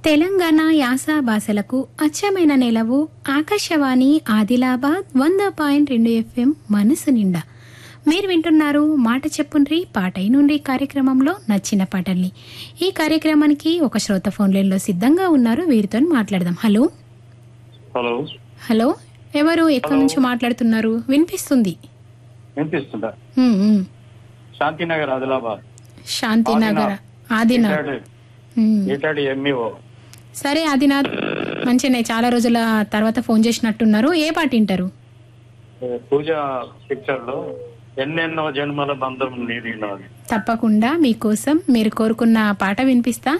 తెలంగాణ యాస భాషలకు అచ్చమైన నెలవు ఆకాశవాణి ఆదిలాబాద్ వంద పాయింట్ రెండు ఎఫ్ఎం మనసు నిండా మీరు వింటున్నారు మాట చెప్పుండ్రి పాటై నుండి కార్యక్రమంలో నచ్చిన పాటల్ని ఈ కార్యక్రమానికి ఒక శ్రోత ఫోన్ లైన్లో సిద్ధంగా ఉన్నారు వీరితో మాట్లాడదాం హలో హలో హలో ఎవరు ఎక్కడి నుంచి మాట్లాడుతున్నారు వినిపిస్తుంది వినిపిస్తుందా ఉమ్, ఉమ్. శాంతినగర్ ఆదిలాబాద్ శాంతినగర్ ఆదినాథ్ ఈటాడి- ఉమ్. ఈటాడి ఎంఈఓ సరే ఆదినాథ్ మంచిగానే చాలా రోజుల తర్వాత ఫోన్ చేసినట్టున్నారు ఏ పాట వింటారు పూజ పిక్చర్ లో ఎన్నెన్నో జన్మల బంధం నీది నాది తప్పకుండా మీకోసం మీరు కోరుకున్న పాట వినిపిస్తా